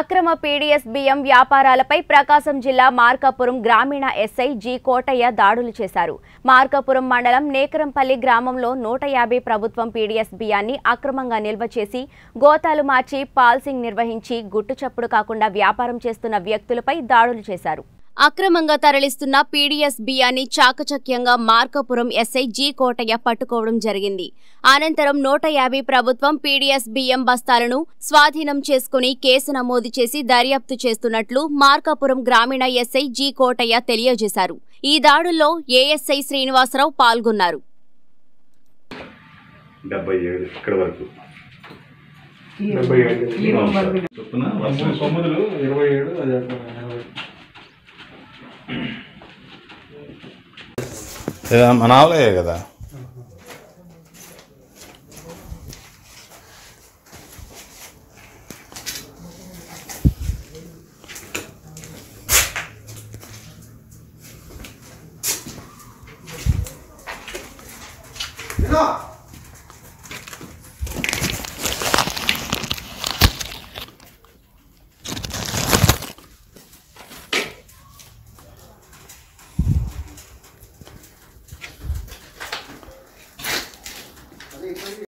అక్రమ పీడీఎస్ బియ్యం వ్యాపారాలపై ప్రకాశం జిల్లా మార్కాపురం గ్రామీణ ఎస్ఐ జి కోటయ్య దాడులు చేశారు మార్కాపురం మండలం నేకరంపల్లి గ్రామంలో నూట యాభై ప్రభుత్వం పీడీఎస్ బియ్యాన్ని అక్రమంగా నిల్వ చేసి గోతాలు మార్చి పాల్సింగ్ నిర్వహించి గుట్టుచప్పుడు కాకుండా వ్యాపారం చేస్తున్న వ్యక్తులపై దాడులు చేశారు అక్రమంగా తరలిస్తున్న పీడీఎస్ బియ్యాన్ని చాకచక్యంగా మార్కాపురం ఎస్ఐ జి కోటయ్య పట్టుకోవడం జరిగింది అనంతరం నూట యాభై ప్రభుత్వం పీడీఎస్ బియ్యం బస్తాలను స్వాధీనం చేసుకుని కేసు నమోదు చేసి దర్యాప్తు చేస్తున్నట్లు మార్కాపురం గ్రామీణ ఎస్ఐ జి కోటయ్య తెలియజేశారు ఈ దాడుల్లో ఏఎస్ఐ శ్రీనివాసరావు పాల్గొన్నారు డెబ్బై ఏడు ఇక్కడ వరకు డెబ్బై ఏడు ఈ నెంబర్ మీద. చొప్పున తొమ్మిది తొమ్మిదిలు ఇరవై ఏడు అది ఎనభై ఇది మన ఆవులే కదా ఇదిగో